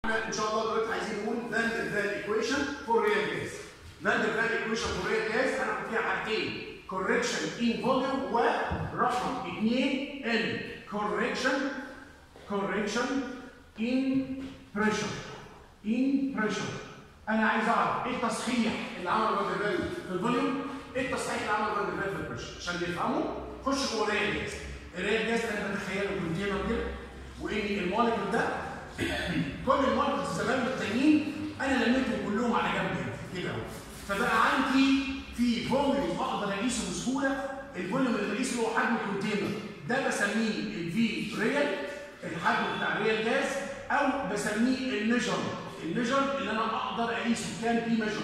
ان شاء الله دلوقتي عايزين نقول فاندر فال ايكويشن فور ريال جاز فاندر فال ايكويشن فور ريال جاز هناخد فيها حاجتين كوركشن ان فوليوم ورقم 2 ال كوركشن كوركشن ان بريشر ان بريشر انا عايز اعرف ايه التصحيح اللي عمله فاندر فال في الفوليوم ايه التصحيح اللي عمله فاندر فال في البريشر عشان نفهمه خش جوه ريال جاز الريال جاز انا بتخيله كونتينر كده وان المولكيول ده كل الماركتس الزمان التانيين انا لميتهم كلهم على جنب كده اهو فبقى عندي في فوليوم اقدر اقيسه بسهوله الفوليوم اللي بقيسه هو حجم الكونتينر ده بسميه الفي ريال الحجم بتاع الريال جاز او بسميه الميجر الميجر اللي انا اقدر اقيسه كان بي ميجر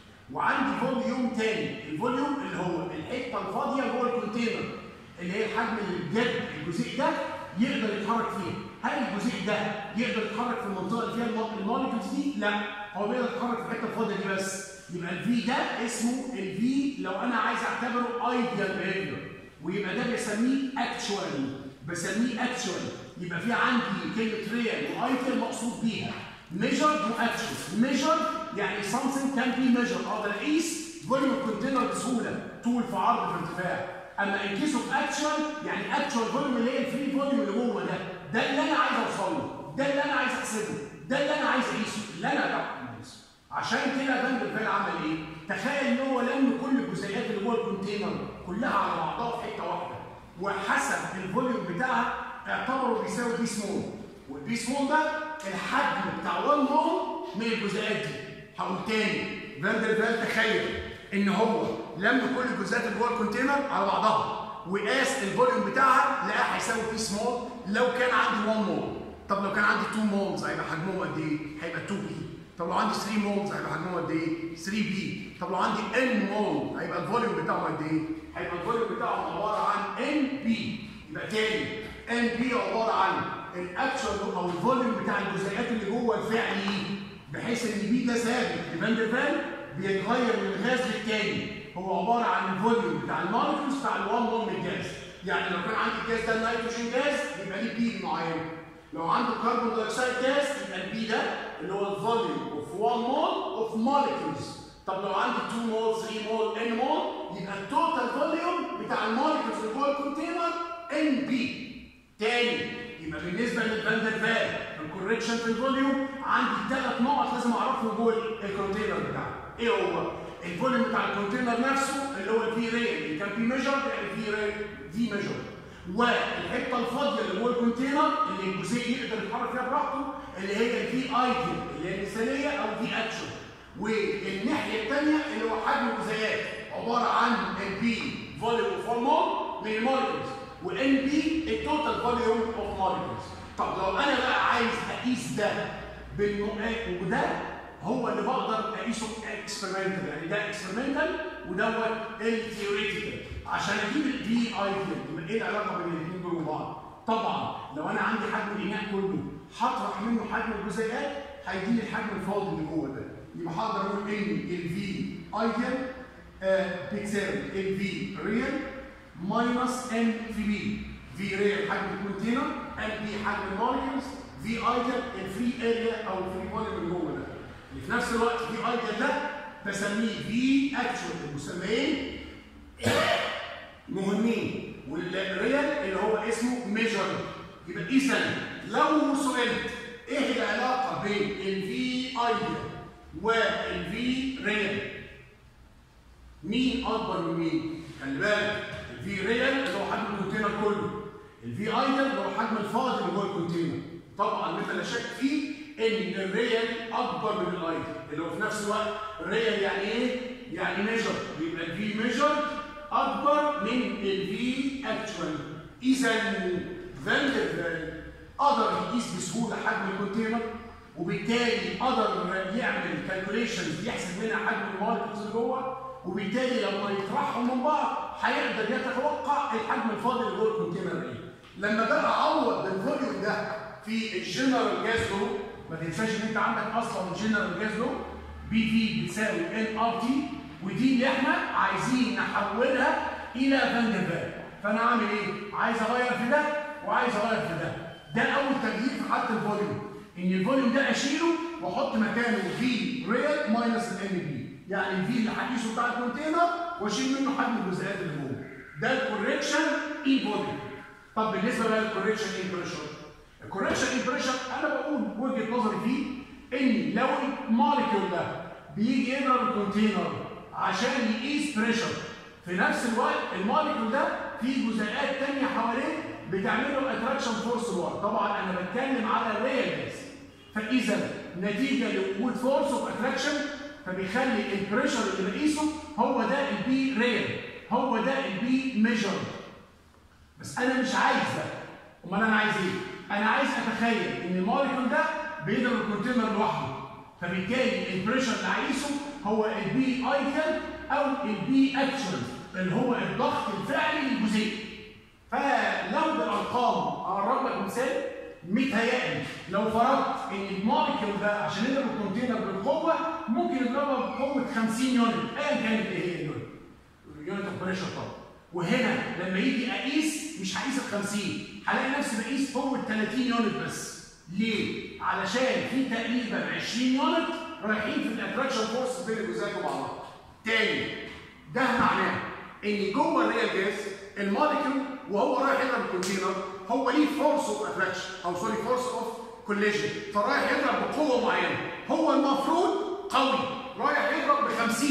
وعندي فوليوم تاني الفوليوم اللي هو الحته الفاضيه جوه الكونتينر اللي هي الحجم الجد الجزيء ده يقدر يتحرك فيه هل الجزيء ده يقدر يتحرك في المنطقه اللي فيها المولكيولز دي؟ لا هو بيقدر يتحرك في الحته الفاضيه دي بس يبقى الفي ده اسمه الفي لو انا عايز اعتبره ايديال بيهيفير ويبقى ده بسميه اكشوالي بسميه اكشوالي يبقى في عندي كلمه ريال وايديال مقصود بيها ميجر واكشوال ميجر يعني something can be measured اقدر اقيس فوليوم الكونتينر بسهوله طول في عرض في ارتفاع اما انكيسه في اكشوال يعني اكشوال فوليوم اللي هي الفري فوليوم اللي جوه ده ده اللي انا عايز اوصل له ده اللي انا عايز احسبه ده اللي انا عايز اقيسه اللي انا بعمل اقيسه عشان كده فان بالفعل عمل ايه تخيل ان هو لم كل الجزيئات اللي جوه الكونتينر كلها على بعضها في حته واحده وحسب الفوليوم بتاعها اعتبره بيساوي بي سمول والبي سمول ده الحجم بتاع 1 مول من الجزيئات دي هقول تاني فان بالفعل تخيل ان هو لم كل الجزيئات اللي جوه الكونتينر على بعضها وقاس الفوليوم بتاعها لقاها هيساوي بي سمول لو كان عندي 1 مول طب لو كان عندي 2 مولز هيبقى حجمهم قد ايه؟ هيبقى 2 بي طب لو عندي 3 مولز هيبقى حجمهم قد ايه؟ 3 بي طب لو عندي ان مول هيبقى الفوليوم بتاعه قد ايه؟ هيبقى الفوليوم بتاعه عباره عن ان بي يبقى تاني ان بي عباره عن الاكشن او الفوليوم بتاع الجزيئات اللي جوه الفعلي بحيث ان بي ده ثابت لفاندرفال بيتغير من غاز للتاني هو عباره عن الفوليوم بتاع المولكيولز بتاع ال 1 مول من الجاز يعني لو كان عندي الجاز ده نيتروجين جاز يبقى ليه بي معين لو عنده كربون دايوكسيد جاز يبقى البي ده اللي هو الفوليوم اوف 1 مول اوف مولكيولز طب لو عندي 2 مول 3 مول ان مول يبقى التوتال فوليوم بتاع المولكيولز اللي جوه الكونتينر ان بي تاني يبقى بالنسبه للفاندر فال الكوركشن في الفوليوم عندي ثلاث نقط لازم اعرفهم جوه الكونتينر بتاعي ايه هو؟ الفوليوم بتاع الكونتينر نفسه اللي هو الفي ري اللي كان بي ميجر يعني في ري في ميجر والحته الفاضيه اللي جوه الكونتينر اللي الجزيء يقدر يتحرك فيها براحته اللي هي الفي ايديال اللي هي المثاليه او في اكشن والناحيه الثانيه اللي هو حجم الجزيئات عباره عن البي فوليوم اوف مول من المولكيولز والان بي التوتال فوليوم اوف مولكيولز طب لو انا بقى عايز اقيس ده بالمؤات وده هو اللي بقدر اقيسه اكسبيرمنتال يعني ده اكسبيرمنتال ودوت الثيوريتيكال عشان اجيب البي ايديال يبقى ايه العلاقه بين الاثنين دول وبعض؟ طبعا لو انا عندي حجم الاناء كله هطرح منه حجم الجزيئات هيديني الحجم الفاضي اللي جوه ده يبقى هقدر اقول ان الفي ايديال بتساوي الفي ريال ماينس ان في بي في ريال حجم الكونتينر ان بي حجم المولكيولز في ايديال الفري اريا او الفري فوليوم اللي جوه ده اللي في نفس الوقت في ايديال ده بسميه في اكشوال المسميين مهمين والريال اللي هو اسمه ميجر يبقى اذا لو سئلت ايه العلاقه بين الفي ايديال والفي ريال مين اكبر من مين؟ خلي بالك الفي ريال اللي هو حجم الكونتينر كله الفي ايديال اللي هو حجم الفاضي اللي جوه الكونتينر طبعا مما لا شك فيه ان الريال اكبر من الايديال اللي هو في نفس الوقت الريال يعني ايه؟ يعني ميجر يبقى الفي ميجر اكبر من الفي اكشوال اذا فاندرفال قدر يقيس بسهوله حجم الكونتينر وبالتالي قدر يعمل كالكوليشنز يحسب منها حجم المولكيولز اللي جوه وبالتالي لما يطرحهم من بعض هيقدر يتوقع الحجم الفاضي اللي جوه الكونتينر ايه. لما بقى اعوض بالفوليوم ده في الجنرال جاز لو ما تنساش ان انت عندك اصلا الجنرال جاز لو بي في بتساوي ان ار تي ودي اللي احنا عايزين نحولها الى فاندرفال فانا عامل ايه؟ عايز اغير في ده وعايز اغير في ده ده اول تغيير في حاله الفوليوم ان الفوليوم ده اشيله واحط مكانه في ريال ماينس الان بي يعني الفي اللي هقيسه بتاع الكونتينر واشيل منه حجم الجزيئات اللي جوه ده الكوريكشن ان فوليوم طب بالنسبه بقى للكوريكشن ان بريشر الكوريكشن ان بريشر انا بقول وجهه نظري فيه ان لو الموليكيول ده بيجي يضرب الكونتينر عشان يقيس بريشر في نفس الوقت الموليكيول ده فيه جزيئات ثانيه حواليه بتعمل له اتراكشن فورس لورا طبعا انا بتكلم على الريال جاز فاذا نتيجه لوجود فورس اوف اتراكشن فبيخلي البريشر اللي بقيسه هو ده البي ريال هو ده البي ميجر بس انا مش عايز ده امال انا عايز ايه انا عايز اتخيل ان الموليكول ده بيضرب الكونتينر لوحده فبالتالي البريشر اللي عايزه هو البي ايكال او البي اكشن اللي هو الضغط الفعلي للجزيء فلو بالارقام اقرب لك مثال متهيألي لو فرضت ان الموليكيول ده عشان يضرب الكونتينر بالقوه ممكن يضربها بقوه 50 يونت ايا كانت ايه هي اليونت يونت اوف بريشر طبعا وهنا لما يجي اقيس مش هقيس ال 50 هلاقي نفسي بقيس قوه 30 يونت بس ليه؟ علشان في تقريبا 20 يونت رايحين في الاتراكشن فورس بين الجزيئات وبعضها. تاني ده معناه ان جوه الريال جاز الموليكيول وهو رايح يضرب الكونتينر هو ليه فورس اوف اتراكشن او سوري فورس اوف كوليجن فرايح يضرب بقوه معينه هو المفروض قوي رايح يضرب ب 50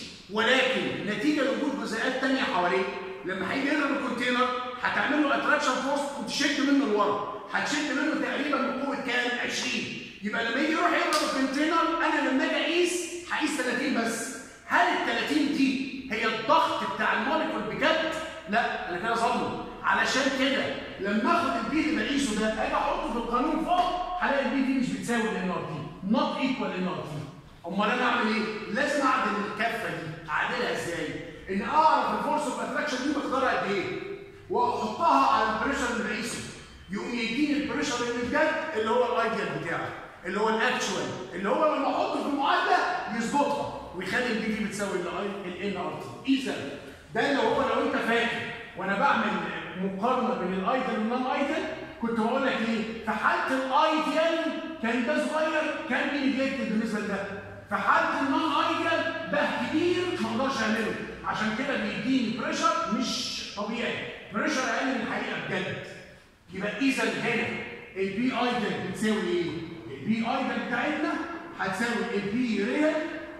ولكن نتيجه لوجود جزيئات ثانيه حواليه لما هيجي يضرب الكونتينر هتعمل له اتراكشن فورس وتشد منه لورا هتشد منه تقريبا بقوه كام 20 يبقى لما يجي يروح يضرب الكونتينر انا لما اجي اقيس هقيس 30 بس هل ال 30 دي هي الضغط بتاع الموليكول بجد؟ لا انا كده ظلمه علشان كده لما اخد البي اللي بقيسه ده اجي احطه في القانون فوق هلاقي البي دي مش بتساوي الان ار تي نوت ايكوال ان ار تي امال انا اعمل ايه؟ لازم اعدل الكفه دي اعدلها ازاي؟ ان اعرف الفورس اوف اتراكشن دي مقدارها قد ايه؟ واحطها على البريشر اللي بقيسه يقوم يديني البريشر اللي بجد اللي هو الايديال بتاعه اللي هو الاكشوال اللي هو لما احطه في المعادله يظبطها ويخلي البي دي بتساوي الان ار تي اذا ده اللي هو لو انت فاكر وانا بعمل مقارنه بين الايدل والنون ايدل كنت بقول لك ايه في حاله الايدل كان ده صغير كان بينجلكتد بالنسبه لده في حاله النون ايدل ده كبير ما اقدرش اعمله عشان كده بيديني بريشر مش طبيعي بريشر اقل من الحقيقه بجد يبقى اذا هنا البي ايدل بتساوي ايه؟ البي ايدل بتاعتنا هتساوي البي ريال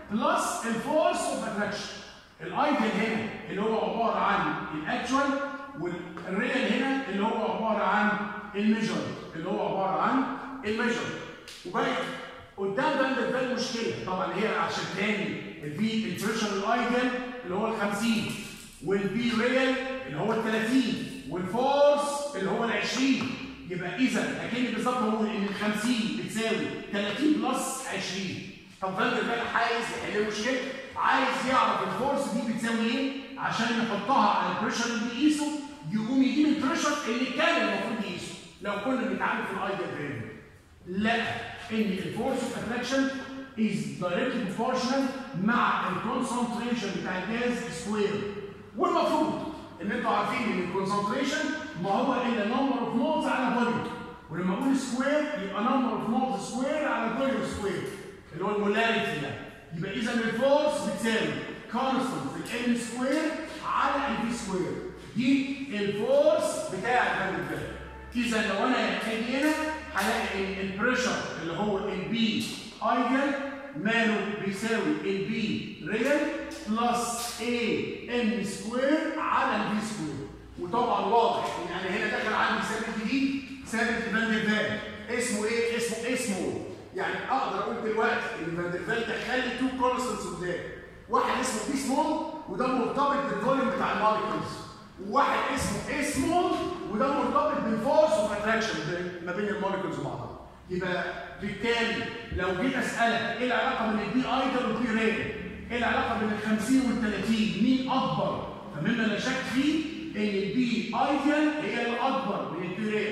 بلس الفورس اوف اتراكشن الايدل هنا اللي هو عباره عن الاكشوال والريال هنا اللي هو عباره عن الميجر اللي هو عباره عن الميجر وبقى قدام ده ده المشكله طبعا هي عشان تاني البي البريشر الايدل اللي هو ال 50 والبي ريال اللي هو ال 30 والفورس اللي هو ال 20 يبقى اذا اكني بالظبط بقول ان ال 50 بتساوي 30 بلس 20 طب فاندر بقى عايز يحل المشكله عايز يعرف الفورس دي بتساوي ايه عشان يحطها على البريشر اللي بيقيسه يقوم يجيب البريشر اللي كان المفروض يقيسه لو كنا بنتعامل في الايديال فريم لا ان الفورس اوف اتراكشن is directly proportional مع الكونسنتريشن بتاع الجاز سكوير والمفروض ان انتوا عارفين ان الكونسنتريشن ما هو الا نمبر اوف مولز على فوليوم ولما اقول سكوير يبقى نمبر اوف مولز سكوير على فوليوم سكوير اللي هو المولاريتي ده يبقى اذا الفورس بتساوي كونستنت الان سكوير على الفي سكوير دي الفورس بتاع الفاليو ده اذا لو انا هاجي هنا هلاقي ان البريشر اللي هو البي ايدل ماله بيساوي البي ريال بلس اي ام سكوير على الفي سكوير وطبعا واضح ان انا هنا داخل عندي ثابت جديد ثابت فاندرفال اسمه ايه؟ اسمه اسمه يعني اقدر اقول دلوقتي ان فاندرفال دخل لي تو كونستنتس قدام واحد اسمه بي سمول وده مرتبط بالفوليوم بتاع الموليكولز وواحد اسمه اي سمول وده مرتبط بالفورس اوف اتراكشن ما بين الموليكولز وبعضها يبقى بالتالي لو جيت اسالك ايه العلاقه بين البي ايدل والبي ريل ايه العلاقه بين ال 50 وال 30 مين اكبر فمما لا شك فيه ان البي ايدل هي الاكبر من البي ريل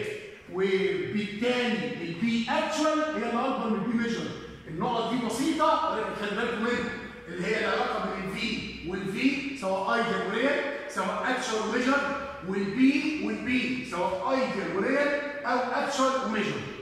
وبالتالي البي اكشوال هي الاكبر من البي ميجر النقط دي بسيطه ولكن خلي بالكم منها اللي هي العلاقه بين الفي والفي سواء ايدل وريل سواء اكشوال وميجر والبي والبي سواء ايدل وريل او اكشوال وميجر